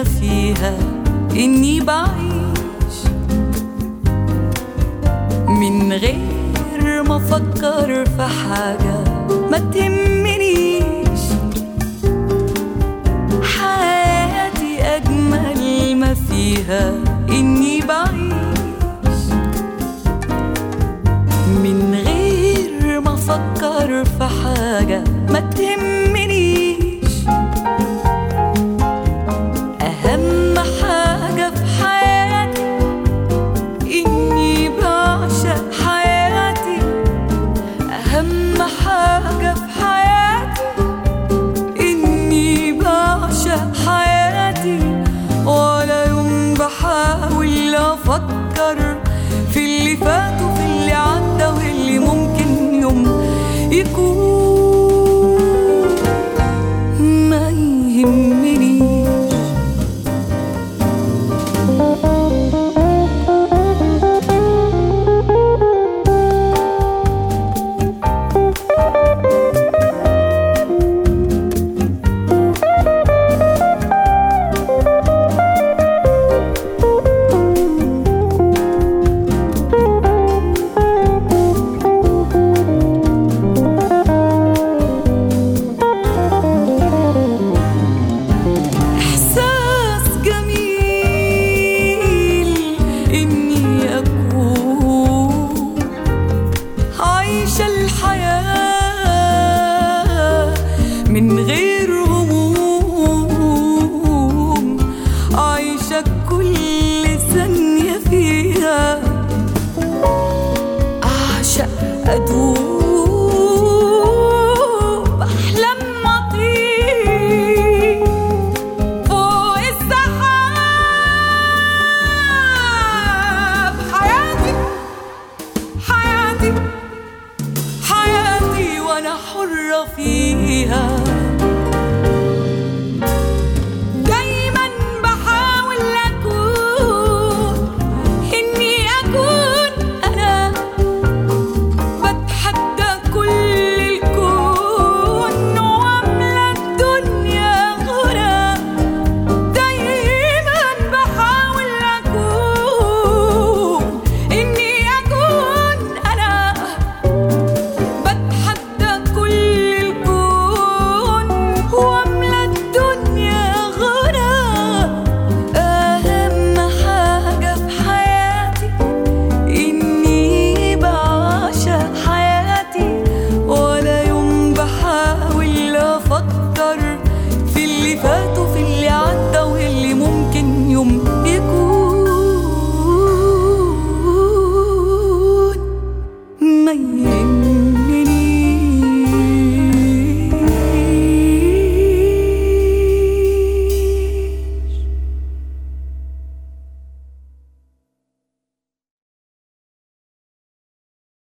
فيها إني بعيش من غير ما أفكر في حاجة ما تهمنيش حياتي أجمل ما فيها إني بعيش من غير ما أفكر في حاجة ما تهمنيش أهم حاجة في حياتي إني بعشق حياتي أهم حاجة في حياتي إني بعشق حياتي ولا يوم بحاول أفكر في اللي فات وفي اللي عدى واللي ممكن يوم يكون ما يهمنيش إحساس جميل إني أكون عايشة الحياة من غير هموم عايشة كل ثانية فيها أعشق أدوب أحلام أطير فوق السحاب حياتي حياتي حياتي وانا حرة فيها